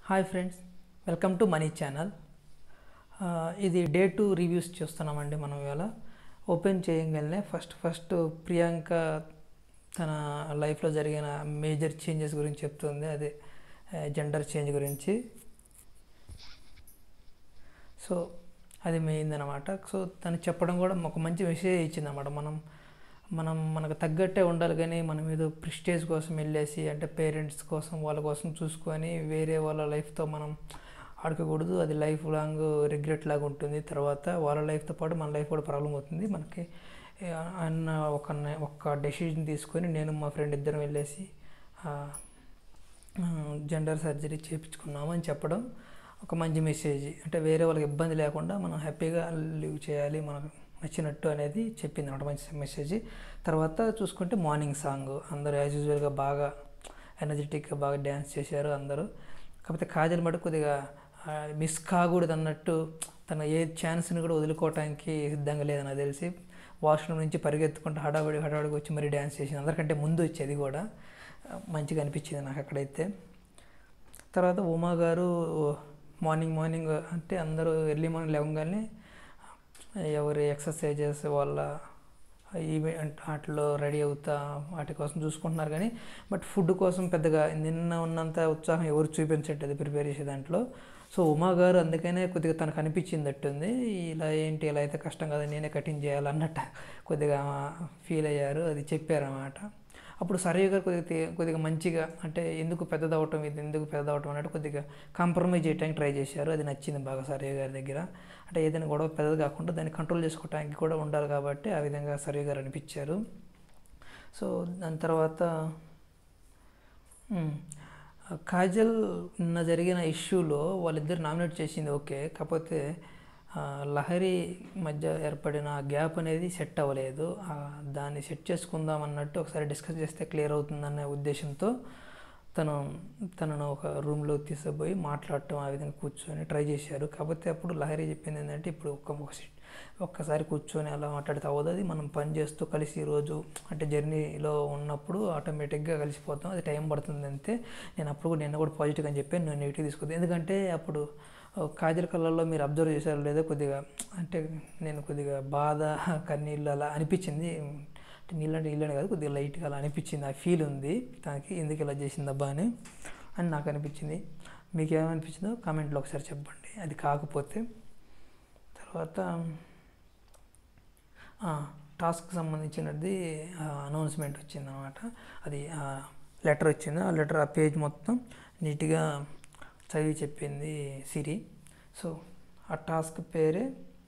Hi friends welcome to money channel ఆ, ఇది day two reviews చూస్తున్నామండి మనం ఇవాళ ఓపెన్ చేయగానే ఫస్ట్ ఫస్ట్ ప్రియాంక తన లైఫ్లో జరిగిన మేజర్ చేంజెస్ గురించి చెప్తుంది అదే జెండర్ చేంజ్ గురించి సో అది మెయిన్ అనమాట సో తను చెప్పడం కూడా ఒక మంచి మెసేజ్ ఇచ్చింది అనమాట మనం మనం మనకు తగ్గట్టే ఉండాలి కానీ మనం ఏదో ప్రిస్టేజ్ కోసం వెళ్ళేసి అంటే పేరెంట్స్ కోసం వాళ్ళ కోసం చూసుకొని వేరే వాళ్ళ లైఫ్తో మనం ఆడుకోకూడదు అది లైఫ్ లాంగ్ రిగ్రెట్ లాగా ఉంటుంది తర్వాత వాళ్ళ లైఫ్తో పాటు మన లైఫ్ కూడా ప్రాబ్లం అవుతుంది మనకి ఏ, అన్న ఒక ఒక డెసిషన్ తీసుకొని నేను మా ఫ్రెండ్ ఇద్దరం వెళ్ళేసి ఆ, జెండర్ సర్జరీ చేయించుకున్నాము అని చెప్పడం ఒక మంచి మెసేజ్ అంటే వేరే వాళ్ళకి ఇబ్బంది లేకుండా మనం హ్యాపీగా లివ్ చేయాలి మనకు నచ్చినట్టు అనేది చెప్పింది అనమాట మంచి మెసేజ్ తర్వాత చూసుకుంటే మార్నింగ్ సాంగ్ అందరూ యాజ్ యూజువల్గా బాగా ఎనర్జెటిక్గా బాగా డ్యాన్స్ చేశారు అందరూ కాకపోతే కాజల్ మటు కొద్దిగా మిస్ కాకూడదు అన్నట్టు తన ఏ ఛాన్స్ని కూడా వదులుకోవటానికి సిద్ధంగా లేదని నాకు తెలిసి వాష్రూమ్ నుంచి పరిగెత్తుకుంటూ హడావిడి హడావిడికి వచ్చి మరీ డ్యాన్స్ చేసింది అందరికంటే ముందు వచ్చేది కూడా ఆ, మంచిగా అనిపించింది నాకు అక్కడైతే తర్వాత ఉమా గారు మార్నింగ్ మార్నింగ్ అంటే అందరూ ఎర్లీ మార్నింగ్ లేవగానే ఎవరి ఎక్సర్సైజెస్ వాళ్ళ ఈవెంట్ వాటిలో రెడీ అవుతా వాటి కోసం చూసుకుంటున్నారు కానీ బట్ ఫుడ్ కోసం పెద్దగా నిన్న ఉన్నంత ఉత్సాహం ఎవరు చూపించట్లేదు ప్రిపేర్ చేసే దాంట్లో సో ఉమా గారు అందుకనే కొద్దిగా తనకు అనిపించిందట్టుంది ఇలా ఏంటి ఇలా అయితే కష్టం కదా నేనే కటింగ్ చేయాలన్నట్టు కొద్దిగా ఫీల్ అయ్యారు అది చెప్పారన్నమాట అప్పుడు సరయ్య గారు కొద్దిగా తే- కొద్దిగా మంచిగా అంటే ఎందుకు పెద్దదవటం ఇది ఎందుకు పెద్దదవటం అన్నట్టు కొద్దిగా కాంప్రమైజ్ చేయడానికి ట్రై చేశారు అది నచ్చింది బాగా సరయ్య గారి దగ్గర అంటే ఏదైనా గొడవ పెద్దది కాకుండా దాన్ని కంట్రోల్ చేసుకోవడానికి కూడా ఉండాలి కాబట్టి ఆ విధంగా సరయ్య గారు అనిపించారు సో దాని తర్వాత మ్, కాజల్ నిన్న జరిగిన ఇష్యూలో వాళ్ళిద్దరు నామినేట్ చేసింది ఓకే కాకపోతే ఆ, లహరి మధ్య ఏర్పడిన గ్యాప్ అనేది సెట్ అవ్వలేదు ఆ, దాన్ని సెట్ చేసుకుందాం అన్నట్టు ఒకసారి డిస్కస్ చేస్తే క్లియర్ అవుతుందనే ఉద్దేశంతో తను తనను ఒక రూమ్లో తీసుకుపోయి మాట్లాడటం ఆ విధంగా కూర్చొని ట్రై చేశారు కాకపోతే అప్పుడు లహరి చెప్పింది ఏంటంటే ఇప్పుడు ఒక్క ఒక సీట్ ఒక్కసారి కూర్చొని అలా మాట్లాడితే అవ్వదు అది మనం పని చేస్తూ కలిసి రోజు అంటే జర్నీలో ఉన్నప్పుడు ఆటోమేటిక్గా కలిసిపోతాం అది టైం పడుతుంది అంతే నేను అప్పుడు కూడా నిన్న కూడా పాజిటివ్ అని చెప్పాను నేను నెగిటివ్ తీసుకుంది ఎందుకంటే అప్పుడు ఆ, కాజల్ కళ్ళల్లో మీరు అబ్జర్వ్ చేశారో లేదో కొద్దిగా అంటే నేను కొద్దిగా బాధ కన్నీళ్ళు అలా అనిపించింది అంటే నీళ్ళంటే నీళ్ళని కాదు కొద్దిగా లైట్గా అలా అనిపించింది ఆ ఫీల్ ఉంది తనకి ఎందుకు ఇలా చేసిందబ్బా అని అని నాకు అనిపించింది మీకు ఏమనిపించిందో కామెంట్లో ఒకసారి చెప్పండి అది కాకపోతే తర్వాత టాస్క్ సంబంధించినది అనౌన్స్మెంట్ వచ్చింది అనమాట అది లెటర్ వచ్చింది ఆ లెటర్ ఆ పేజ్ మొత్తం నీట్గా చదివి చెప్పింది సిరి సో ఆ టాస్క్ పేరే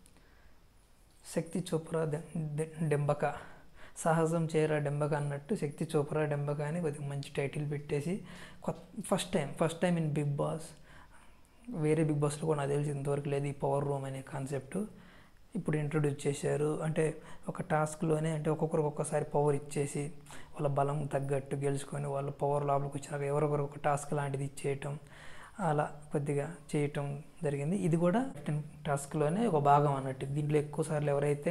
శక్తి చోప్రా దె- దె- డెంబక సాహసం చేయరా డెంబక అన్నట్టు శక్తి చోప్రా డెంబక అని కొద్దిగా మంచి టైటిల్ పెట్టేసి కొత్త first time first time in Bigg Boss వేరే బిగ్ బాస్లో కూడా నాకు తెలిసి ఇంతవరకు లేదు ఈ పవర్ రూమ్ అనే కాన్సెప్ట్ ఇప్పుడు ఇంట్రొడ్యూస్ చేశారు అంటే ఒక టాస్క్లోనే అంటే ఒక్కొక్కరికి ఒక్కసారి పవర్ ఇచ్చేసి వాళ్ళ బలం తగ్గట్టు గెలుచుకొని వాళ్ళ పవర్ లోపలికి వచ్చినాక ఎవరొకరు ఒక టాస్క్ లాంటిది ఇచ్చేయటం అలా కొద్దిగా చేయటం జరిగింది ఇది కూడా కెప్టెన్ టాస్క్లోనే ఒక భాగం అన్నట్టు దీంట్లో ఎక్కువ సార్లు ఎవరైతే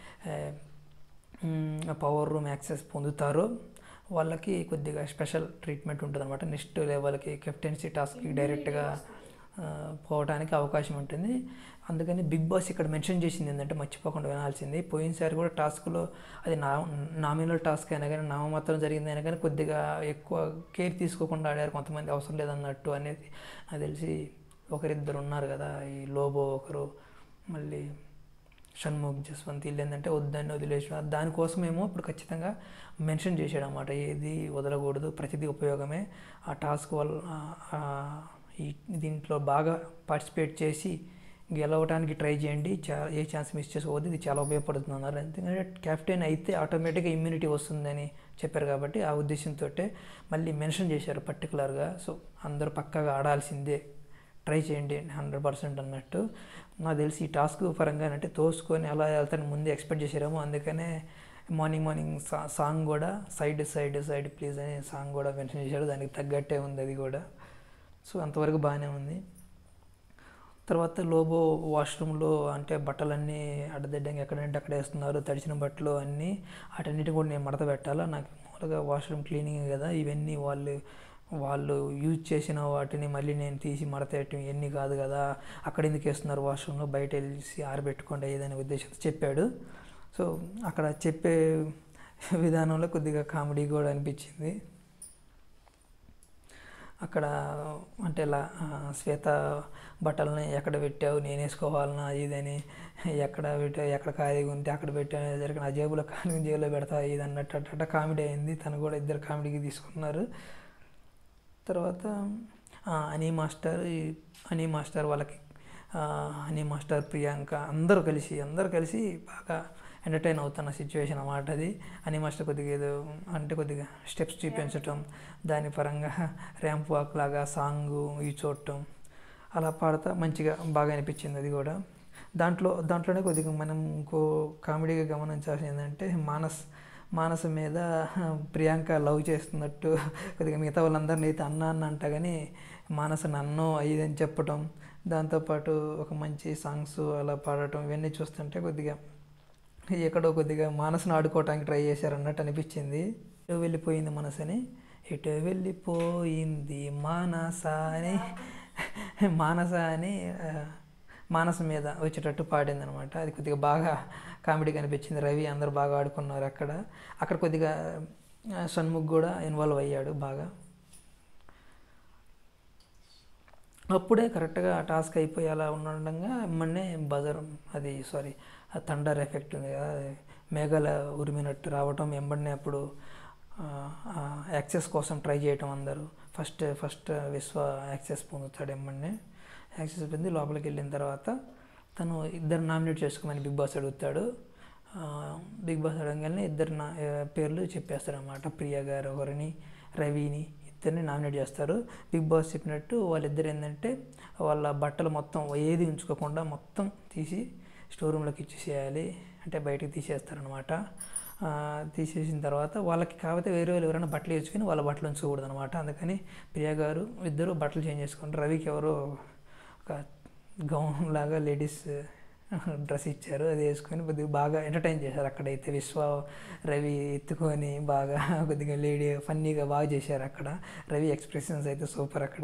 పవర్ రూమ్ యాక్సెస్ పొందుతారో వాళ్ళకి కొద్దిగా స్పెషల్ ట్రీట్మెంట్ ఉంటుంది అనమాట నెక్స్ట్ లెవెల్కి కెప్టెన్సీ టాస్క్కి డైరెక్ట్గా ఆ, పోవడానికి అవకాశం ఉంటుంది అందుకని బిగ్ బాస్ ఇక్కడ మెన్షన్ చేసింది ఏంటంటే మర్చిపోకుండా వినాల్సింది పోయినసారి కూడా టాస్క్లో అది నా నామినల్ టాస్క్ అయినా కానీ నామమాత్రం జరిగింది అయినా కానీ కొద్దిగా ఎక్కువ కేర్ తీసుకోకుండా ఆడారు కొంతమంది అవసరం లేదన్నట్టు అనేది నాకు తెలిసి ఒకరిద్దరు ఉన్నారు కదా ఈ లోబో ఒకరు మళ్ళీ షణ్ముఖ్ జస్వంత్ వీళ్ళు ఏంటంటే వద్దని వదిలేసిన దానికోసమేమో ఇప్పుడు ఖచ్చితంగా మెన్షన్ చేశాడు అనమాట ఏది వదలకూడదు ప్రతిదీ ఉపయోగమే ఆ టాస్క్ వల్ల ఆ- ఆ ఈ దీంట్లో బాగా పార్టిసిపేట్ చేసి గెలవడానికి ట్రై చేయండి చా ఏ ఛాన్స్ మిస్ చేసుకోవద్దు ఇది చాలా ఉపయోగపడుతుంది అన్నారు ఎందుకంటే కెప్టెన్ అయితే ఆటోమేటిక్గా ఇమ్యూనిటీ వస్తుందని చెప్పారు కాబట్టి ఆ ఉద్దేశంతో మళ్ళీ మెన్షన్ చేశారు పర్టికులర్గా సో అందరూ పక్కాగా ఆడాల్సిందే ట్రై చేయండి హండ్రెడ్ పర్సెంట్ అన్నట్టు నాకు తెలిసి ఈ టాస్క్ పరంగా అంటే తోసుకొని అలా వెళ్తాను ముందే ఎక్స్పెక్ట్ చేశారేమో అందుకనే మార్నింగ్ మార్నింగ్ సా సాంగ్ కూడా సైడ్ సైడ్ సైడ్ ప్లీజ్ అనే సాంగ్ కూడా మెన్షన్ చేశారు దానికి తగ్గట్టే ఉంది అది కూడా సో అంతవరకు బాగానే ఉంది తర్వాత లోబో వాష్రూమ్లో అంటే బట్టలన్నీ అడ్డదిడ్డంగా ఎక్కడంటే అక్కడ వేస్తున్నారు తడిచిన బట్టలు అన్నీ వాటన్నిటి కూడా నేను మడత పెట్టాలా నాకు మామూలుగా వాష్రూమ్ క్లీనింగ్ కదా ఇవన్నీ వాళ్ళు వాళ్ళు యూజ్ చేసిన వాటిని మళ్ళీ నేను తీసి మడతేయటం ఇవన్నీ కాదు కదా అక్కడ ఎందుకు వేస్తున్నారు వాష్రూమ్లో బయట వెళ్ళి ఆరబెట్టుకోండి ఏదనే ఉద్దేశంతో చెప్పాడు సో అక్కడ చెప్పే విధానంలో కొద్దిగా కామెడీ కూడా అనిపించింది అక్కడ అంటే ఇలా ఆ, శ్వేత బట్టలని ఎక్కడ పెట్టావు నేను వేసుకోవాలన్నా అది ఇదని ఎక్కడ పెట్టావు ఎక్కడ ఖాళీగా ఉంటే అక్కడ పెట్టావు జరిగిన నా జేబులో ఖాళీ జేబులో పెడతా ఇది అన్నట్టు అట్ట కామెడీ అయింది తను కూడా ఇద్దరు కామెడీకి తీసుకున్నారు తర్వాత ఆ, అనీ మాస్టర్ ఈ అనీ మాస్టర్ వాళ్ళకి ఆ, అనీ మాస్టర్ ప్రియాంక అందరూ కలిసి అందరూ కలిసి బాగా ఎంటర్టైన్ అవుతున్న సిచ్యువేషన్ అన్నమాట అది అనీ మాస్టర్ కొద్దిగా ఏదో అంటే కొద్దిగా స్టెప్స్ చూపించటం దాని పరంగా ర్యాంప్ వాక్ లాగా సాంగ్ ఇవి చూడటం అలా పాడుతా మంచిగా బాగా అనిపించింది అది కూడా దాంట్లో దాంట్లోనే కొద్దిగా మనం ఇంకో కామెడీగా గమనించాల్సింది ఏంటంటే మానస్ మానస మీద ప్రియాంక లవ్ చేస్తున్నట్టు కొద్దిగా మిగతా వాళ్ళందరినీ అయితే అన్న అన్న అంట కానీ మానస నన్ను అయ్యిదని చెప్పటం దాంతోపాటు ఒక మంచి సాంగ్స్ అలా పాడటం ఇవన్నీ చూస్తుంటే కొద్దిగా ఎక్కడో కొద్దిగా మనసును ఆడుకోవటానికి ట్రై చేశారు అన్నట్టు అనిపించింది ఎటు వెళ్ళిపోయింది మనసని ఎటు వెళ్ళిపోయింది మానస అని మానస అని ఆ, మానస మీద వచ్చేటట్టు పాడింది అనమాట అది కొద్దిగా బాగా కామెడీగా అనిపించింది రవి అందరు బాగా ఆడుకున్నారు అక్కడ అక్కడ కొద్దిగా ఆ, షణ్ముఖ్ కూడా ఇన్వాల్వ్ అయ్యాడు బాగా అప్పుడే కరెక్ట్గా టాస్క్ అయిపోయి అలా ఉండగా మొన్నే బజర్ అది సారీ ఆ థండర్ ఎఫెక్ట్ ఉంది కదా అది మేఘాల ఉరిమినట్టు రావటం ఎంబడినే అప్పుడు యాక్సెస్ కోసం ట్రై చేయటం అందరూ ఫస్ట్ ఫస్ట్ విశ్వ యాక్సెస్ పొందుతాడు ఎంబడినే యాక్సెస్ పొంది లోపలికి వెళ్ళిన తర్వాత తను ఇద్దరు నామినేట్ చేసుకోమని బిగ్ బాస్ అడుగుతాడు ఆ, బిగ్ బాస్ అడగగానే ఇద్దరు నా ఆ, పేర్లు చెప్పేస్తాడు అనమాట ప్రియా గారు ఒకరిని రవిని ఇద్దరిని నామినేట్ చేస్తారు బిగ్ బాస్ చెప్పినట్టు వాళ్ళిద్దరు ఏంటంటే వాళ్ళ బట్టలు మొత్తం ఏది ఉంచుకోకుండా మొత్తం తీసి స్టోర్ రూమ్లోకి ఇచ్చేసేయాలి అంటే బయటకు తీసేస్తారనమాట తీసేసిన తర్వాత వాళ్ళకి కాకపోతే వేరే వాళ్ళు ఎవరైనా బట్టలు వేసుకొని వాళ్ళ బట్టలు ఉంచుకోకూడదు అనమాట అందుకని ప్రియా గారు ఇద్దరు బట్టలు చేంజ్ చేసుకుంటారు రవికి ఎవరో ఒక గౌన్ లాగా లేడీస్ డ్రెస్ ఇచ్చారు అది వేసుకొని కొద్దిగా బాగా ఎంటర్టైన్ చేశారు అక్కడైతే విశ్వ రవి ఎత్తుకొని బాగా కొద్దిగా లేడీ ఫన్నీగా బాగా చేశారు అక్కడ రవి ఎక్స్ప్రెషన్స్ అయితే సూపర్ అక్కడ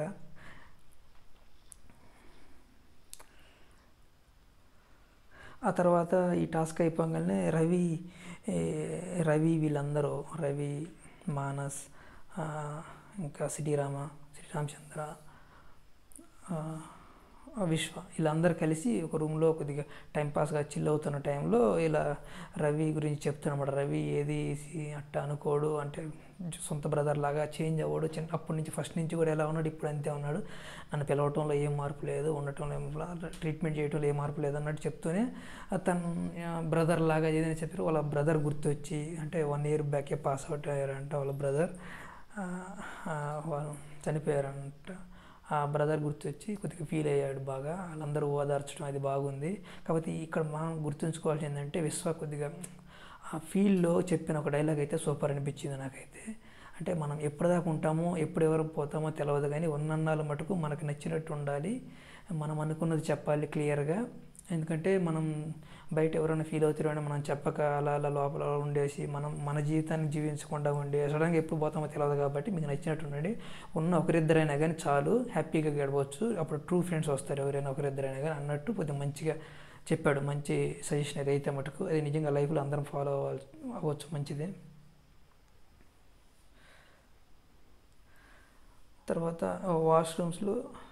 ఆ తర్వాత ఈ టాస్క్ అయిపోగానే రవి ఏ, రవి వీళ్ళందరూ రవి మానస్ ఆ, ఇంకా సిటీరామ శ్రీరామచంద్ర ఆ, విశ్వ వీళ్ళందరూ కలిసి ఒక రూమ్లో కొద్దిగా టైంపాస్గా చిల్ అవుతున్న టైంలో ఇలా రవి గురించి చెప్తున్నమాట రవి ఏది సి- అట్ట అనుకోడు అంటే సొంత బ్రదర్ లాగా చేంజ్ అవ్వడు చిన్న అప్పటి నుంచి ఫస్ట్ నుంచి కూడా ఎలా ఉన్నాడు ఇప్పుడు అంతే ఉన్నాడు నన్ను పిలవటంలో ఏం మార్పు లేదు ఉండటంలో ఏం ట్రీట్మెంట్ చేయటంలో ఏ మార్పు లేదు అన్నట్టు చెప్తూనే తను బ్రదర్ లాగా ఏదైనా చెప్పారు వాళ్ళ బ్రదర్ గుర్తొచ్చి అంటే వన్ ఇయర్ బ్యాకే పాస్ అవుట్ అయ్యారంట వాళ్ళ బ్రదర్ వాళ్ళు చనిపోయారంట ఆ బ్రదర్ గుర్తొచ్చి కొద్దిగా ఫీల్ అయ్యాడు బాగా వాళ్ళందరూ ఓదార్చడం అది బాగుంది కాకపోతే ఇక్కడ మనం గుర్తుంచుకోవాల్సింది ఏంటంటే విశ్వ కొద్దిగా ఆ ఫీల్డ్లో చెప్పిన ఒక డైలాగ్ అయితే సూపర్ అనిపించింది నాకైతే అంటే మనం ఎప్పటిదాకా ఉంటామో ఎప్పుడు ఎవరు పోతామో తెలియదు కానీ ఉన్నన్నాళ్ళు మటుకు మనకు నచ్చినట్టు ఉండాలి మనం అనుకున్నది చెప్పాలి క్లియర్గా ఎందుకంటే మనం బయట ఎవరైనా ఫీల్ అవుతారని మనం చెప్పక అలా అలా లోపల ఉండేసి మనం మన జీవితాన్ని జీవించకుండా ఉండి సడన్గా ఎప్పుడు పోతామో తెలియదు కాబట్టి మీకు నచ్చినట్టు ఉండండి ఉన్న ఒకరిద్దరైనా కానీ చాలు హ్యాపీగా గడవచ్చు అప్పుడు ట్రూ ఫ్రెండ్స్ వస్తారు ఎవరైనా ఒకరిద్దరైనా కానీ అన్నట్టు కొద్దిగా మంచిగా చెప్పాడు మంచి సజెషన్ అది అయితే మటుకు అది నిజంగా లైఫ్లో అందరం ఫాలో అవ్వాలి అవ్వచ్చు మంచిదే తర్వాత వాష్రూమ్స్లో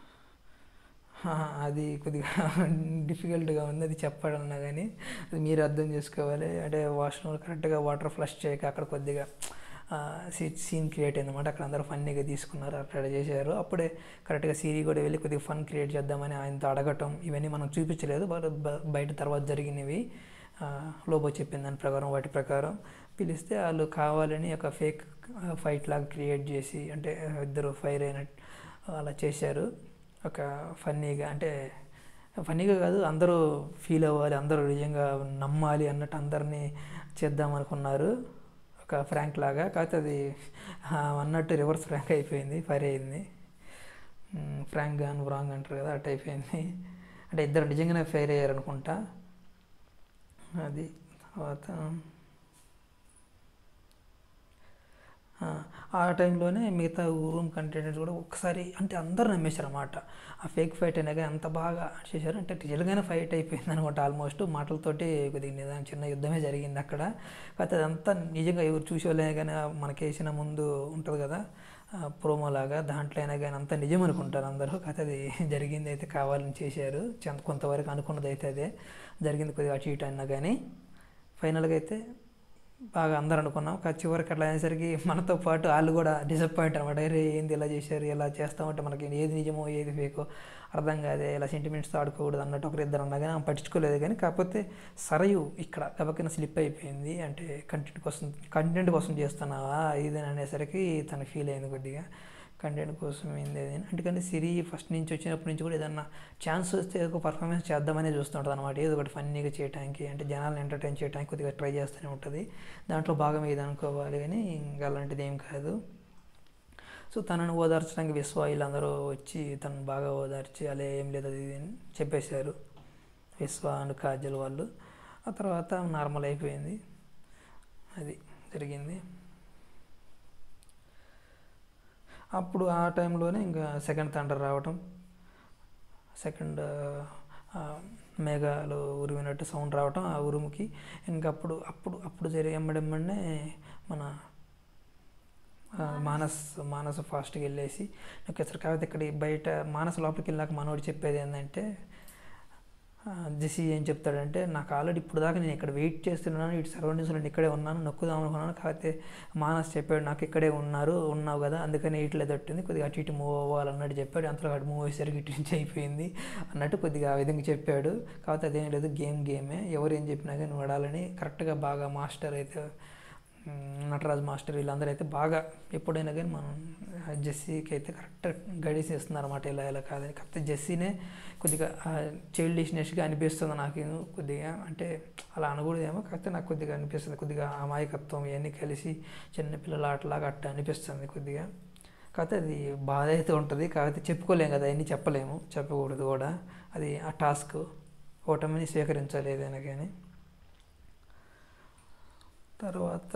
అది కొద్దిగా డిఫికల్ట్గా ఉంది అది చెప్పాలన్నా కానీ అది మీరు అర్థం చేసుకోవాలి అంటే వాష్రూమ్ కరెక్ట్గా వాటర్ ఫ్లష్ చేయక అక్కడ కొద్దిగా సీన్ క్రియేట్ అయిందన్నమాట అక్కడ అందరూ ఫన్నీగా తీసుకున్నారు అక్కడ చేశారు అప్పుడే కరెక్ట్గా సీరీ కూడా వెళ్ళి కొద్దిగా ఫన్ క్రియేట్ చేద్దామని ఆయనతో అడగటం ఇవన్నీ మనం చూపించలేదు బట్ బ- బయట తర్వాత జరిగినవి ఆ, లోబో చెప్పిన దాని ప్రకారం వాటి ప్రకారం పిలిస్తే వాళ్ళు కావాలని ఒక ఫేక్ ఫైట్ లాగా క్రియేట్ చేసి అంటే ఇద్దరు ఫైర్ అయినట్టు అలా చేశారు ఒక ఫన్నీగా అంటే ఫన్నీగా కాదు అందరూ ఫీల్ అవ్వాలి అందరూ నిజంగా నమ్మాలి అన్నట్టు అందరినీ చేద్దాం అనుకున్నారు ఒక ఫ్రాంక్ లాగా కాకపోతే అది ఆ, అన్నట్టు రివర్స్ ఫ్రాంక్ అయిపోయింది ఫైర్ అయింది ఫ్రాంక్ గాన్ రాంగ్ అంటారు కదా అట్ అయిపోయింది అంటే ఇద్దరు నిజంగానే ఫైర్ అయ్యారు అనుకుంటా అది తర్వాత ఆ, ఆ టైంలోనే మిగతా రూమ్ కంటెంటెంట్స్ కూడా ఒక్కసారి అంటే అందరు నమ్మేశారు అనమాట ఆ ఫేక్ ఫైట్ అయినా కానీ అంత బాగా చేశారు అంటే రియల్గానే ఫైట్ అయిపోయింది అనమాట ఆల్మోస్ట్ మాటలతోటి కొద్దిగా నిదానం చిన్న యుద్ధమే జరిగింది అక్కడ కాకపోతే అదంతా నిజంగా ఎవరు చూసేవాళ్ళైనా కానీ మనకేసిన ముందు ఉంటుంది కదా ప్రోమో లాగా దాంట్లో అయినా కానీ అంతా నిజం అనుకుంటారు అందరూ కాకపోతే అది జరిగింది అయితే కావాలని చేశారు చెంత కొంతవరకు అనుకున్నది అయితే అదే జరిగింది కొద్దిగా అటు ఇటు అన్నా కానీ ఫైనల్గా అయితే బాగా అందరు అనుకున్నాం కానీ చివరికి అట్లా అనేసరికి మనతో పాటు వాళ్ళు కూడా డిసప్పాయింట్ అనమాట అరే ఏంది ఇలా చేశారు ఇలా చేస్తామంటే మనకి ఏది నిజమో ఏది ఫేకో అర్థం కాదే ఇలా సెంటిమెంట్స్తో ఆడుకోకూడదు అన్నట్టు ఒకరు ఇద్దరు అన్నా కానీ ఆమె పట్టించుకోలేదు కానీ కాకపోతే సరయు ఇక్కడ గబకిన స్లిప్ అయిపోయింది అంటే కంటెంట్ కోసం కంటెంట్ కోసం చేస్తున్నావా ఇది అనేసరికి తను ఫీల్ అయింది కొద్దిగా కంటెంట్ కోసం ఏంది అది అని. అందుకని సిరి ఫస్ట్ నుంచి వచ్చినప్పటి నుంచి కూడా ఏదన్నా ఛాన్స్ వస్తే ఒక పర్ఫార్మెన్స్ చేద్దామనే చూస్తుంటుంది అనమాట ఏదో ఒకటి ఫన్నీగా చేయడానికి అంటే జనాలను ఎంటర్టైన్ చేయడానికి కొద్దిగా ట్రై చేస్తూనే ఉంటుంది దాంట్లో భాగం ఇది అనుకోవాలి కానీ ఇంకా అలాంటిది ఏం కాదు సో తనను ఓదార్చడానికి విశ్వ వీళ్ళందరూ వచ్చి తను బాగా ఓదార్చి అలా ఏం లేదు అది ఇది అని చెప్పేశారు విశ్వ అండ్ కాజల్ వాళ్ళు ఆ తర్వాత నార్మల్ అయిపోయింది అది జరిగింది అప్పుడు ఆ టైంలోనే ఇంకా సెకండ్ థండర్ రావటం సెకండ్ మేఘాలు ఉరిమినట్టు సౌండ్ రావటం ఆ ఉరుముకి ఇంకా అప్పుడు అప్పుడు అప్పుడు జరిగే ఎమ్మడెమ్మడనే మన ఆ, మానస్ మానస్ ఫాస్ట్గా వెళ్ళేసి నాకు అసలు కాకపోతే ఇక్కడ ఈ బయట మానస్ లోపలికి వెళ్ళాక మనోడు చెప్పేది ఏంటంటే ఆ, జెసి ఏం చెప్తాడంటే నాకు ఆల్రెడీ ఇప్పుడు దాకా నేను ఇక్కడ వెయిట్ చేస్తున్నాను ఇటు సరౌండింగ్స్లో నేను ఇక్కడే ఉన్నాను నొక్కుదాం అనుకున్నాను కాకపోతే మానస్ చెప్పాడు నాకు ఇక్కడే ఉన్నారు ఉన్నావు కదా అందుకని ఇట్లే తట్టింది కొద్దిగా అటు ఇటు మూవ్ అవ్వాలన్నట్టు చెప్పాడు అంతలో అటు మూవ్ అయ్యేసరికి ఇటు నుంచి అయిపోయింది అన్నట్టు కొద్దిగా ఆ విధంగా చెప్పాడు కాకపోతే అదేం లేదు గేమ్ గేమే ఎవరు ఏం చెప్పినా కానీ వాడాలని కరెక్ట్గా బాగా మాస్టర్ అయితే మ్, నటరాజ్ మాస్టర్ వీళ్ళందరూ అయితే బాగా ఎప్పుడైనా కానీ మనం జెస్సీకి అయితే కరెక్ట్ గైడెన్స్ ఇస్తున్నారు అనమాట ఇలా ఇలా కాదని కాకపోతే జెస్సీనే కొద్దిగా చైల్డిష్నెస్గా అనిపిస్తుంది నాకు కొద్దిగా అంటే అలా అనకూడదేమో కాకపోతే నాకు కొద్దిగా అనిపిస్తుంది కొద్దిగా అమాయకత్వం ఇవన్నీ కలిసి చిన్నపిల్లల ఆటలాగా అట్ట అనిపిస్తుంది కొద్దిగా కాకపోతే అది బాధ అయితే ఉంటుంది కాకపోతే చెప్పుకోలేం కదా అవన్నీ చెప్పలేము చెప్పకూడదు కూడా అది ఆ టాస్క్ ఓటమిని స్వీకరించాలి ఏదైనా కానీ తర్వాత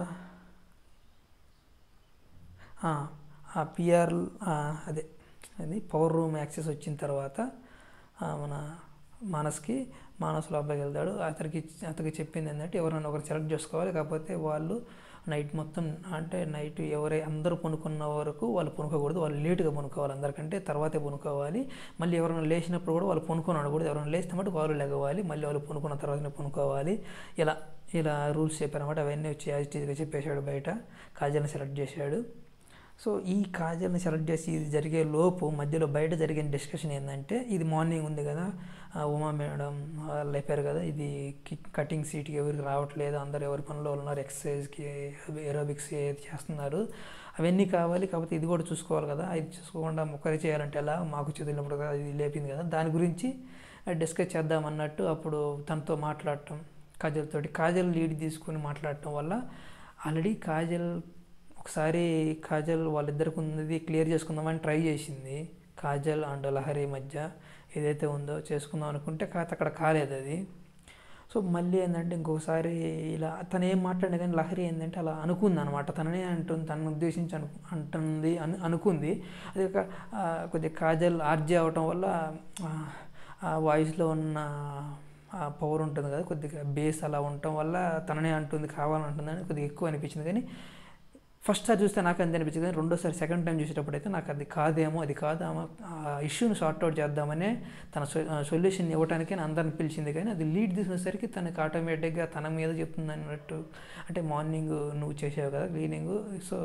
ఆ, ఆ పిఆర్ అదే అది పవర్ రూమ్ యాక్సెస్ వచ్చిన తర్వాత ఆ, మన మానస్కి మానస్ లోపలికి వెళ్తాడు అతనికి అతనికి చెప్పింది ఏంటంటే ఎవరైనా ఒకరు సెలెక్ట్ చేసుకోవాలి కాకపోతే వాళ్ళు నైట్ మొత్తం అంటే నైట్ ఎవరై అందరూ పనుకున్న వరకు వాళ్ళు పనుకోకూడదు వాళ్ళు లేటుగా పనుకోవాలి అందరికంటే తర్వాతే పనుకోవాలి మళ్ళీ ఎవరైనా లేచినప్పుడు కూడా వాళ్ళు పనుకొని ఉండకూడదు ఎవరైనా లేస్తే మటు వాళ్ళు లెగవాలి మళ్ళీ వాళ్ళు పనుకున్న తర్వాతనే పనుకోవాలి ఇలా ఇలా రూల్స్ చెప్పారన్నమాట అవన్నీ వచ్చి యాజ్ టీజ్గా చెప్పేశాడు బయట కాజల్ని సెలెక్ట్ చేశాడు సో ఈ కాజల్ని సెలెక్ట్ చేసి ఇది జరిగే లోపు మధ్యలో బయట జరిగిన డిస్కషన్ ఏంటంటే ఇది మార్నింగ్ ఉంది కదా ఆ ఉమా మేడం వాళ్ళు అయిపోయారు కదా ఇది కి- కటింగ్ సీట్కి ఎవరికి రావట్లేదు అందరు ఎవరి పనిలో ఉన్నారు ఎక్సర్సైజ్కి ఏరోబిక్స్ ఏది చేస్తున్నారు అవన్నీ కావాలి కాకపోతే ఇది కూడా చూసుకోవాలి కదా ఇది చూసుకోకుండా ఒకరి చేయాలంటే ఎలా మాకు చదివినప్పుడు కదా ఇది లేపింది కదా దాని గురించి డిస్కస్ చేద్దాం అన్నట్టు అప్పుడు తనతో మాట్లాడటం కాజల్ తోటి కాజల్ లీడ్ తీసుకుని మాట్లాడటం వల్ల ఆల్రెడీ కాజల్ ఒకసారి కాజల్ వాళ్ళిద్దరికి ఉన్నది క్లియర్ చేసుకుందామని ట్రై చేసింది కాజల్ అండ్ లహరి మధ్య ఏదైతే ఉందో చేసుకుందాం అనుకుంటే కాకపోతే అక్కడ కాలేదు అది సో మళ్ళీ ఏంటంటే ఇంకోసారి ఇలా తను ఏం మాట్లాడినా కానీ లహరి ఏంటంటే అలా అనుకుంది అనమాట తననే అంటుంది తనను ఉద్దేశించి అను అంటుంది అని అనుకుంది అది ఒక ఆ, కొద్దిగా కాజల్ ఆర్జే అవటం వల్ల ఆ, ఆ వాయిస్లో ఉన్న ఆ పవర్ ఉంటుంది కదా కొద్దిగా బేస్ అలా ఉండటం వల్ల తననే అంటుంది కావాలంటుందని కొద్దిగా ఎక్కువ అనిపించింది కానీ ఫస్ట్ సారి చూస్తే నాకు అంతే అనిపించింది కానీ రెండోసారి సెకండ్ టైం చూసేటప్పుడు అయితే నాకు అది కాదేమో అది కాదు ఆమె ఆ ఇష్యూని సార్ట్ అవుట్ చేద్దామనే తన సొల్యూషన్ ఇవ్వడానికి అందరిని పిలిచింది కానీ అది లీడ్ తీసుకునేసరికి తనకి ఆటోమేటిక్గా తన మీద చెప్తుంది అన్నట్టు అంటే మార్నింగ్ నువ్వు చేసావు కదా క్లీనింగ్ సో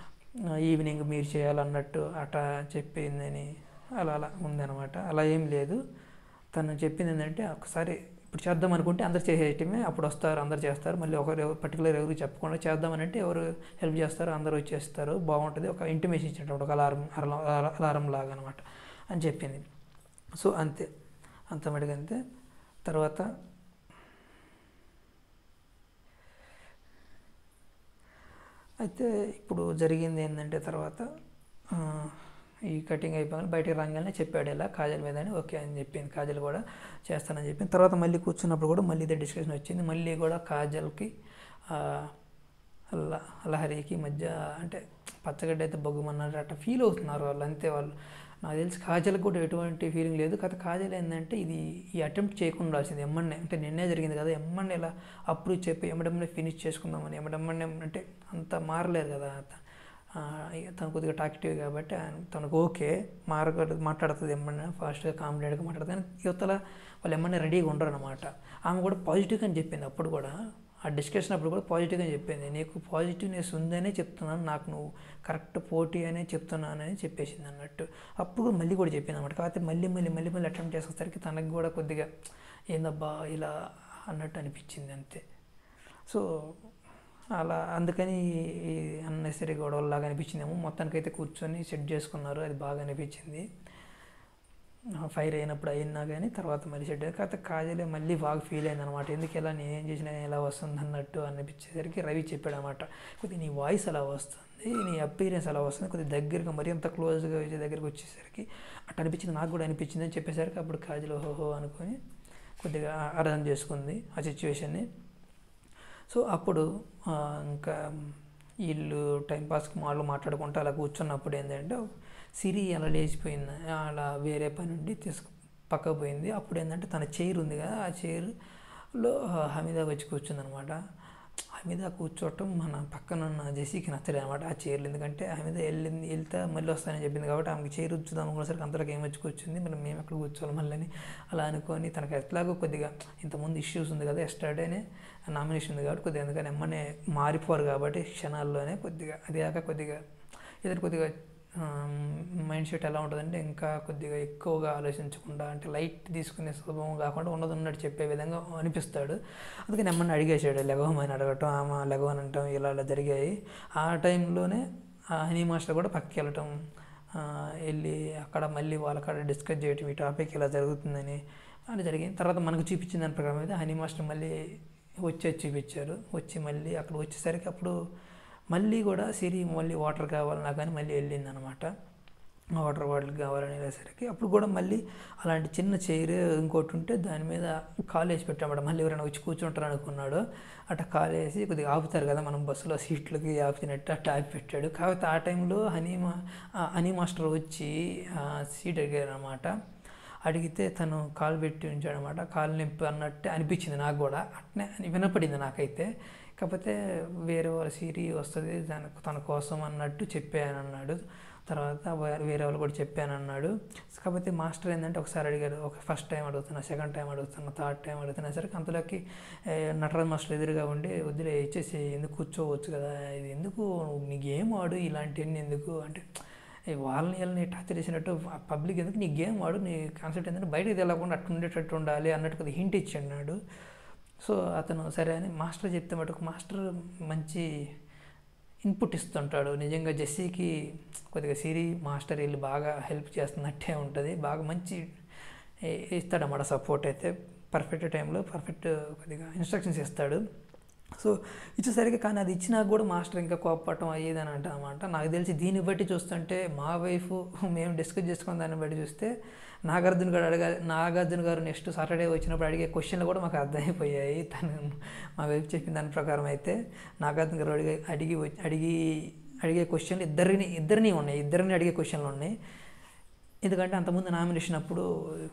ఈవినింగ్ మీరు చేయాలన్నట్టు అట్లా చెప్పిందని అలా అలా ఉందన్నమాట అలా ఏం లేదు తను చెప్పింది ఏంటంటే ఒకసారి ఇప్పుడు చేద్దాం అనుకుంటే అందరు చేసేయటమే అప్పుడు వస్తారు అందరు చేస్తారు మళ్ళీ ఒకరు పర్టికులర్ ఎవరు చెప్పకుండా చేద్దామని అంటే ఎవరు హెల్ప్ చేస్తారు అందరూ వచ్చేస్తారు బాగుంటుంది ఒక ఇంటిమేషన్ ఇచ్చినట్టు ఒక అలారం అలారం లాగా అనమాట అని చెప్పింది సో అంతే అంత మటుకు అంతే తర్వాత అయితే ఇప్పుడు జరిగింది ఏంటంటే తర్వాత ఆ, ఈ కటింగ్ అయిపోయి బయటికి రాగానే చెప్పాడు ఇలా కాజల్ మీద అని ఓకే అని చెప్పింది కాజల్ కూడా చేస్తానని చెప్పింది తర్వాత మళ్ళీ కూర్చున్నప్పుడు కూడా మళ్ళీ ఇదే డిస్కషన్ వచ్చింది మళ్ళీ కూడా కాజల్కి ఆ, ల- లహరికి మధ్య అంటే పచ్చగడ్డ అయితే బొగ్గుమన్నారు అట్లా ఫీల్ అవుతున్నారు వాళ్ళు అంతే వాళ్ళు నాకు తెలిసి కాజల్కి కూడా ఎటువంటి ఫీలింగ్ లేదు కాకపోతే కాజల్ ఏంటంటే ఇది ఈ అటెంప్ట్ చేయకుండా ఉండాల్సింది ఎమ్మన్నే అంటే నిన్నే జరిగింది కదా ఎమ్మన్నే ఇలా అప్రూవ్ చెప్పి ఎమ్మడమ్మనే ఫినిష్ చేసుకుందామని ఎమ్మడమ్మనే అంటే అంత మారలేరు కదా ఆ, ఇక తను కొద్దిగా టాక్టివ్ కాబట్టి ఆయన- తనకు ఓకే మారగలదు మాట్లాడుతుంది ఎమ్మన్నా ఫాస్ట్గా కాన్ఫిడెంట్గా మాట్లాడుతుంది కానీ యువతల వాళ్ళు ఎమ్మన్నా రెడీగా ఉండరు అనమాట ఆమె కూడా పాజిటివ్గా అని చెప్పింది అప్పుడు కూడా ఆ డిస్కషన్ అప్పుడు కూడా పాజిటివ్గా చెప్పింది నీకు పాజిటివ్నెస్ ఉందనే చెప్తున్నాను నాకు నువ్వు కరెక్ట్ పోటీ అనే చెప్తున్నానని చెప్పేసింది అన్నట్టు అప్పుడు కూడా మళ్ళీ కూడా చెప్పింది అనమాట కాకపోతే మళ్ళీ మళ్ళీ మళ్ళీ మళ్ళీ అటెంప్ట్ చేసేసరికి తనకు కూడా కొద్దిగా ఏందబ్బా ఇలా అన్నట్టు అనిపించింది అంతే సో అలా అందుకని అన్నెసరీ గొడవలాగా అనిపించిందేమో మొత్తానికైతే కూర్చొని సెట్ చేసుకున్నారు అది బాగా అనిపించింది ఫైర్ అయినప్పుడు అయినా కానీ తర్వాత మళ్ళీ సెట్ అయ్యింది కాకపోతే కాజలే మళ్ళీ బాగా ఫీల్ అయింది అనమాట ఎందుకు ఇలా నేనేం చేసినా ఎలా వస్తుంది అన్నట్టు అనిపించేసరికి రవి చెప్పాడు అనమాట కొద్దిగా నీ వాయిస్ అలా వస్తుంది నీ అపీరెన్స్ అలా వస్తుంది కొద్దిగా దగ్గరగా మరీ అంత క్లోజ్గా వచ్చే దగ్గరికి వచ్చేసరికి అట్లా అనిపించింది నాకు కూడా అనిపించింది అని చెప్పేసరికి అప్పుడు కాజల్ ఓహో అనుకొని కొద్దిగా అర్థం చేసుకుంది ఆ సిచ్యువేషన్ని సో అప్పుడు ఆ, ఇంకా వీళ్ళు టైంపాస్కి వాళ్ళు మాట్లాడుకుంటూ అలా కూర్చున్నప్పుడు ఏంటంటే సిరి అలా లేచిపోయింది అలా వేరే పని నుండి తీసుకు పక్కకు పోయింది అప్పుడు ఏంటంటే తన చైర్ ఉంది కదా ఆ చైర్లో హమీద వచ్చి కూర్చుందనమాట హమీద కూర్చోవటం మన పక్కన ఉన్న జెసీకి నచ్చలేదు అనమాట ఆ చైర్లు ఎందుకంటే హమీద వెళ్ళింది వెళ్తే మళ్ళీ వస్తానని చెప్పింది కాబట్టి ఆమెకి చైర్ ఉంచుదాం అనుకునేసరికి అంతలోకి ఏం వచ్చి కూర్చుంది మరి మేము ఎక్కడ కూర్చోవాలి మళ్ళీ అలా అనుకొని తనకు ఎట్లాగో కొద్దిగా ఇంతకుముందు ఇష్యూస్ ఉంది కదా ఎస్టర్డేనే నామినేషన్ ఉంది కాబట్టి కొద్దిగా ఎందుకని ఎమ్మనే మారిపోరు కాబట్టి క్షణాల్లోనే కొద్దిగా అది కాక కొద్దిగా ఏదైనా కొద్దిగా మైండ్ సెట్ ఎలా ఉంటుందంటే ఇంకా కొద్దిగా ఎక్కువగా ఆలోచించకుండా అంటే లైట్ తీసుకునే స్వభావం కాకుండా ఉన్నది ఉన్నట్టు చెప్పే విధంగా అనిపిస్తాడు అందుకని ఎమ్మని అడిగేసాడు లెగవమని అడగటం ఆమె లెగవని అంటాం ఇలా ఇలా జరిగాయి ఆ టైంలోనే ఆ హనీ మాస్టర్ కూడా పక్కకి వెళ్ళటం ఆ, వెళ్ళి అక్కడ మళ్ళీ వాళ్ళ కాడ డిస్కస్ చేయటం ఈ టాపిక్ ఇలా జరుగుతుందని అలా జరిగింది తర్వాత మనకు చూపించిన దాని ప్రకారం అయితే హనీ మాస్టర్ మళ్ళీ వచ్చి చూపించారు వచ్చి మళ్ళీ అక్కడ వచ్చేసరికి అప్పుడు మళ్ళీ కూడా సిరి మళ్ళీ వాటర్ కావాలన్నా కానీ మళ్ళీ వెళ్ళింది అనమాట వాటర్ బాటిల్ కావాలని వెళ్ళేసరికి అప్పుడు కూడా మళ్ళీ అలాంటి చిన్న చైర్ ఇంకోటి ఉంటే దాని మీద కాలు వేసి పెట్టామట మళ్ళీ ఎవరైనా వచ్చి కూర్చుంటారు అనుకున్నాడు అట్లా కాలు వేసి కొద్దిగా ఆపుతారు కదా మనం బస్సులో సీట్లకి ఆపినట్టు అట్లా ఆపి పెట్టాడు కాకపోతే ఆ టైంలో హనీ మా ఆ హనీ మాస్టర్ వచ్చి ఆ సీట్ అడిగారు అనమాట అడిగితే తను కాలు పెట్టి ఉంచాడు అనమాట కాలు నొప్పి అన్నట్టు అనిపించింది నాకు కూడా అట్నే అని వినపడింది నాకైతే కాకపోతే వేరే వాళ్ళ సిరి వస్తుంది దాని తన కోసం అన్నట్టు చెప్పాను అన్నాడు తర్వాత వే- వేరే వాళ్ళు కూడా చెప్పాను అన్నాడు కాకపోతే మాస్టర్ ఏంటంటే ఒకసారి అడిగారు ఒక ఫస్ట్ టైం అడుగుతున్నా సెకండ్ టైం అడుగుతున్నా థర్డ్ టైం అడుగుతున్నా సరికి అంతలోకి ఏ, నటరాజ్ మాస్టర్ ఎదురుగా ఉండి వదిలే ఇచ్చేసి ఎందుకు కూర్చోవచ్చు కదా ఇది ఎందుకు నువ్వు నీ గేమ్ ఆడు ఇలాంటివన్నీ ఎందుకు అంటే ఏ వాళ్ళని వీళ్ళని టార్చర్ చేసినట్టు పబ్లిక్ ఎందుకు నీ గేమ్ వాడు నీ కాన్సెప్ట్ ఏంటంటే బయటకు తెలకుండా అట్టు ఉండేటట్టు ఉండాలి అన్నట్టు కొద్దిగా హింట్ ఇచ్చాడు సో అతను సరే అని మాస్టర్ చెప్తే మటుకు మాస్టర్ మంచి ఇన్పుట్ ఇస్తుంటాడు నిజంగా జెస్సీకి కొద్దిగా సిరి మాస్టర్ వీళ్ళు బాగా హెల్ప్ చేస్తున్నట్టే ఉంటుంది బాగా మంచి ఏ- ఇస్తాడన్నమాట సపోర్ట్ అయితే పర్ఫెక్ట్ టైంలో పర్ఫెక్ట్ కొద్దిగా ఇన్స్ట్రక్షన్స్ ఇస్తాడు సో ఇచ్చేసరికి కానీ అది ఇచ్చినా కూడా మాస్టర్ ఇంకా కోప్పటం అయ్యేదని అంట అనమాట నాకు తెలిసి దీన్ని బట్టి చూస్తుంటే మా వైఫ్ మేము డిస్కస్ చేసుకున్న దాన్ని బట్టి చూస్తే నాగార్జున గారు అడగాలి నాగార్జున గారు నెక్స్ట్ సాటర్డే వచ్చినప్పుడు అడిగే క్వశ్చన్లు కూడా మాకు అర్థమైపోయాయి తను మా వైఫ్ చెప్పిన దాని ప్రకారం అయితే నాగార్జున గారు అడిగే అడిగి వచ్చి- అడిగి అడిగే క్వశ్చన్లు ఇద్దరిని ఇద్దరిని ఉన్నాయి ఇద్దరిని అడిగే క్వశ్చన్లు ఉన్నాయి ఎందుకంటే అంతకుముందు నామినేషన్ అప్పుడు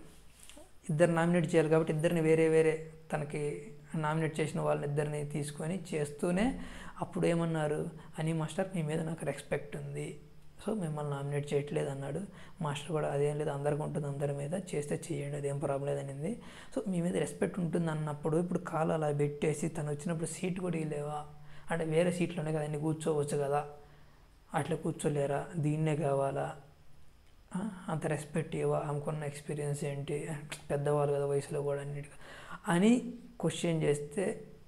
ఇద్దరు నామినేట్ చేయాలి కాబట్టి ఇద్దరిని వేరే వేరే తనకి నామినేట్ చేసిన వాళ్ళని ఇద్దరిని తీసుకొని చేస్తూనే అప్పుడు ఏమన్నారు అని మాస్టర్ మీ మీద నాకు రెస్పెక్ట్ ఉంది సో మిమ్మల్ని నామినేట్ చేయట్లేదు అన్నాడు మాస్టర్ కూడా అదేం లేదు అందరికి ఉంటుంది అందరి మీద చేస్తే చేయండి అదేం ప్రాబ్లం లేదనింది సో మీ మీద రెస్పెక్ట్ ఉంటుంది అన్నప్పుడు ఇప్పుడు కాలు అలా పెట్టేసి తను వచ్చినప్పుడు సీట్ కూడా ఇవ్వలేవా అంటే వేరే సీట్లోనే కదా అన్ని కూర్చోవచ్చు కదా అట్లా కూర్చోలేరా దీన్నే కావాలా ఆ, అంత రెస్పెక్ట్ ఇవ్వ ఆమెకున్న ఎక్స్పీరియన్స్ ఏంటి పెద్దవాళ్ళు కదా వయసులో కూడా అన్నిటిగా అని క్వశ్చన్ చేస్తే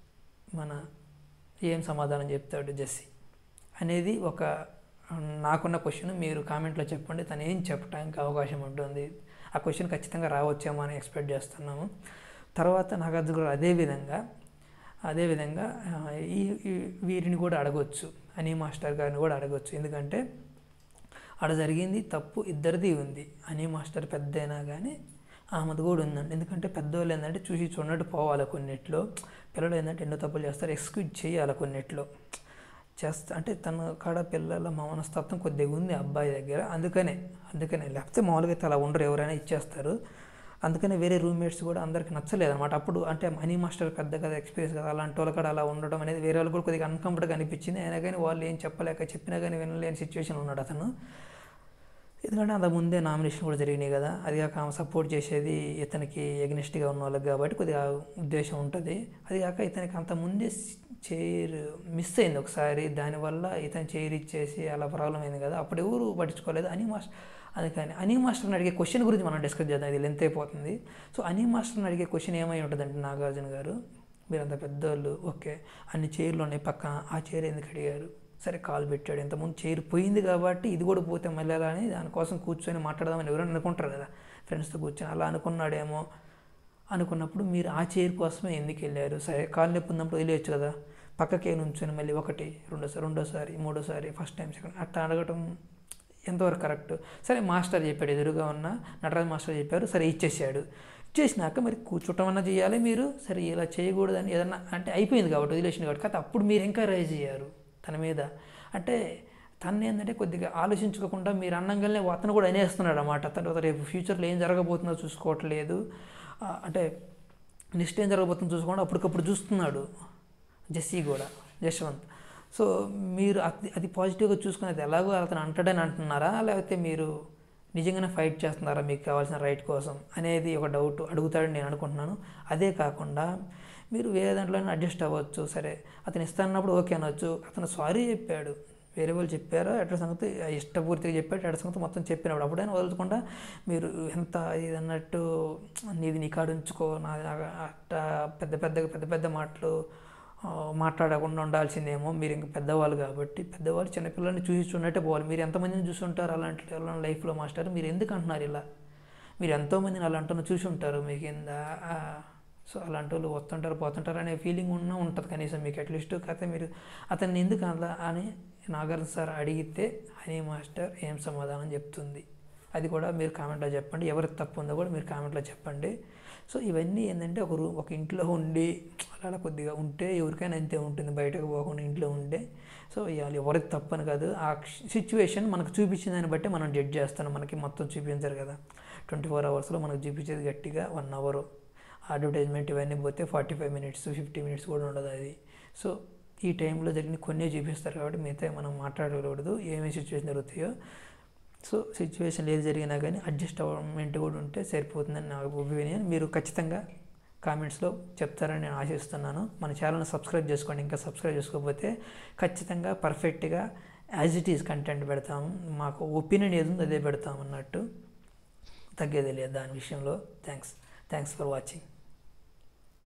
మన ఏం సమాధానం చెప్తాడు జెస్సీ అనేది ఒక నాకున్న క్వశ్చన్ మీరు కామెంట్లో చెప్పండి తను ఏం చెప్పడానికి అవకాశం ఉంటుంది ఆ క్వశ్చన్ ఖచ్చితంగా రావచ్చేమో అని ఎక్స్పెక్ట్ చేస్తున్నాము తర్వాత నాగార్జున గారు అదేవిధంగా అదేవిధంగా ఆ, ఈ ఈ- వీరిని కూడా అడగొచ్చు అని మాస్టర్ గారిని కూడా అడగొచ్చు ఎందుకంటే ఆడ జరిగింది తప్పు ఇద్దరిది ఉంది అని మాస్టర్ పెద్ద అయినా కానీ ఆమెది కూడా ఉందండి ఎందుకంటే పెద్దవాళ్ళు ఏంటంటే చూసి చూడనట్టు పోవాలి కొన్నిట్లో పిల్లలు ఏంటంటే ఎన్నో తప్పులు చేస్తారు ఎక్స్క్యూజ్ చేయాలి కొన్నిట్లో చేస్తా అంటే తన కాడ పిల్లల మా మనస్తత్వం కొద్దిగా ఉంది అబ్బాయి దగ్గర అందుకనే అందుకనే లేకపోతే మామూలుగా అయితే అలా ఉండరు ఎవరైనా ఇచ్చేస్తారు అందుకనే వేరే రూమ్మేట్స్ కూడా అందరికి నచ్చలేదు అనమాట అప్పుడు అంటే మనీ మాస్టర్ పెద్ద కదా ఎక్స్పీరియన్స్ కదా అలాంటి వాళ్ళ కాడ అలా ఉండడం అనేది వేరే వాళ్ళు కూడా కొద్దిగా అన్కంఫర్ట్గా అనిపించింది అయినా కానీ వాళ్ళు ఏం చెప్పలేక చెప్పినా కానీ వినలేని సిచ్యువేషన్ ఉన్నాడు అతను ఎందుకంటే అంత ముందే నామినేషన్ కూడా జరిగినాయి కదా అది కాక ఆమె సపోర్ట్ చేసేది ఇతనికి ఎగ్నెస్ట్గా ఉన్న వాళ్ళకి కాబట్టి కొద్దిగా ఉద్దేశం ఉంటుంది అది కాక ఇతనికి అంత ముందే చైర్ మిస్ అయింది ఒకసారి దానివల్ల ఇతను చైర్ ఇచ్చేసి అలా ప్రాబ్లం అయింది కదా అప్పుడు ఎవరు పట్టించుకోలేదు అని మాస్టర్ అందుకని అని మాస్టర్ని అడిగే క్వశ్చన్ గురించి మనం డిస్కస్ చేద్దాం ఇది లెంత్ అయిపోతుంది సో అని మాస్టర్ని అడిగే క్వశ్చన్ ఏమై ఉంటుందంటే నాగార్జున గారు మీరంత పెద్దవాళ్ళు ఓకే అన్ని చైర్లు ఉన్నాయి పక్కన ఆ చైర్ ఎందుకు అడిగారు సరే కాల్ పెట్టాడు ఇంతకుముందు చైర్ పోయింది కాబట్టి ఇది కూడా పోతే మళ్ళీ అలా అని దానికోసం కూర్చొని మాట్లాడదామని ఎవరైనా అనుకుంటారు కదా ఫ్రెండ్స్తో కూర్చొని అలా అనుకున్నాడేమో అనుకున్నప్పుడు మీరు ఆ చైర్ కోసమే ఎందుకు వెళ్ళారు సరే కాలు నొప్పి ఉన్నప్పుడు వదిలేయచ్చు కదా పక్కకే నుంచొని మళ్ళీ ఒకటి రెండోసారి రెండోసారి మూడోసారి ఫస్ట్ టైం సెకండ్ అట్లా అడగటం ఎంతవరకు కరెక్ట్ సరే మాస్టర్ చెప్పాడు ఎదురుగా ఉన్న నటరాజ్ మాస్టర్ చెప్పారు సరే ఇచ్చేసాడు ఇచ్చేసినాక మరి కూర్చోటం అన్నా చేయాలి మీరు సరే ఇలా చేయకూడదని ఏదన్నా అంటే అయిపోయింది కాబట్టి వదిలేసింది కాబట్టి కాదు అప్పుడు మీరు ఎంకరేజ్ అయ్యారు తన మీద అంటే తను ఏంటంటే కొద్దిగా ఆలోచించుకోకుండా మీరు అన్నంగానే అతను కూడా అనేస్తున్నాడు అన్నమాట తర్వాత రేపు ఫ్యూచర్లో ఏం జరగబోతుందో చూసుకోవట్లేదు ఆ, అంటే నెక్స్ట్ ఏం జరగబోతుందో చూసుకోకుండా అప్పటికప్పుడు చూస్తున్నాడు జెస్సీ కూడా జశ్వంత్ సో మీరు అది అది పాజిటివ్గా చూసుకునేది ఎలాగో అతను అంటాడని అంటున్నారా లేకపోతే మీరు నిజంగానే ఫైట్ చేస్తున్నారా మీకు కావాల్సిన రైట్ కోసం అనేది ఒక డౌట్ అడుగుతాడని నేను అనుకుంటున్నాను అదే కాకుండా మీరు వేరే దాంట్లోనే అడ్జస్ట్ అవ్వచ్చు సరే అతను ఇస్తానన్నప్పుడు ఓకే అనొచ్చు అతను సారీ చెప్పాడు వేరే వాళ్ళు చెప్పారు ఎట్ల సంగతి ఇష్టపూర్తిగా చెప్పాడు ఎట్ల సంగతి మొత్తం చెప్పినప్పుడు అప్పుడైనా వదులుకుండా మీరు ఎంత ఇది అన్నట్టు నీది నీ కాడు ఉంచుకో నాది నా- అట్ట పెద్ద పెద్ద పెద్ద పెద్ద మాటలు ఆ, మాట్లాడకుండా ఉండాల్సిందేమో మీరు ఇంక పెద్దవాళ్ళు కాబట్టి పెద్దవాళ్ళు చిన్నపిల్లల్ని చూసి చూడనట్టే పోవాలి మీరు ఎంతమందిని చూసి ఉంటారు అలాంటి వాళ్ళ లైఫ్లో మాస్టర్ మీరు ఎందుకు అంటున్నారు ఇలా మీరు ఎంతోమందిని అలా అంటున్న చూసి ఉంటారు మీకు కింద సో అలాంటి వాళ్ళు వస్తుంటారు పోతుంటారు అనే ఫీలింగ్ ఉన్న ఉంటుంది కనీసం మీకు అట్లీస్ట్ కాకపోతే మీరు అతన్ని ఎందుకు అలా అని నాగార్జున సార్ అడిగితే హనీ మాస్టర్ ఏం సమాధానం చెప్తుంది అది కూడా మీరు కామెంట్లో చెప్పండి ఎవరికి తప్పు ఉందో కూడా మీరు కామెంట్లో చెప్పండి సో ఇవన్నీ ఏంటంటే ఒక రూమ్ ఒక ఇంట్లో ఉండి అలా అలా కొద్దిగా ఉంటే ఎవరికైనా అంతే ఉంటుంది బయటకు పోకుండా ఇంట్లో ఉండే సో ఇవాళ ఎవరికి తప్పని కాదు ఆ సిచ్యువేషన్ మనకు చూపించిన దాన్ని బట్టి మనం జడ్జ్ చేస్తాం మనకి మొత్తం చూపించారు కదా ట్వంటీ ఫోర్ అవర్స్లో మనకు చూపించేది గట్టిగా వన్ అవర్ అడ్వర్టైజ్మెంట్ ఇవన్నీ పోతే forty five minutes fifty minutes కూడా ఉండదు అది సో ఈ టైంలో జరిగిన కొన్ని చూపిస్తారు కాబట్టి మిగతా మనం మాట్లాడకూడదు ఏమేమి సిచ్యువేషన్ జరుగుతాయో సో సిచ్యువేషన్ ఏది జరిగినా కానీ అడ్జస్ట్ అవ్వమెంట్ కూడా ఉంటే సరిపోతుందని నా ఒపీనియన్ మీరు ఖచ్చితంగా కామెంట్స్లో చెప్తారని నేను ఆశిస్తున్నాను మన ఛానల్ని సబ్స్క్రైబ్ చేసుకోండి ఇంకా సబ్స్క్రైబ్ చేసుకోకపోతే ఖచ్చితంగా పర్ఫెక్ట్గా యాజ్ ఇట్ ఈజ్ కంటెంట్ పెడతాము మాకు ఒపీనియన్ ఏది ఉందో అదే పెడతాం అన్నట్టు తగ్గేది లేదు దాని విషయంలో థ్యాంక్స్ థ్యాంక్స్ ఫర్ వాచింగ్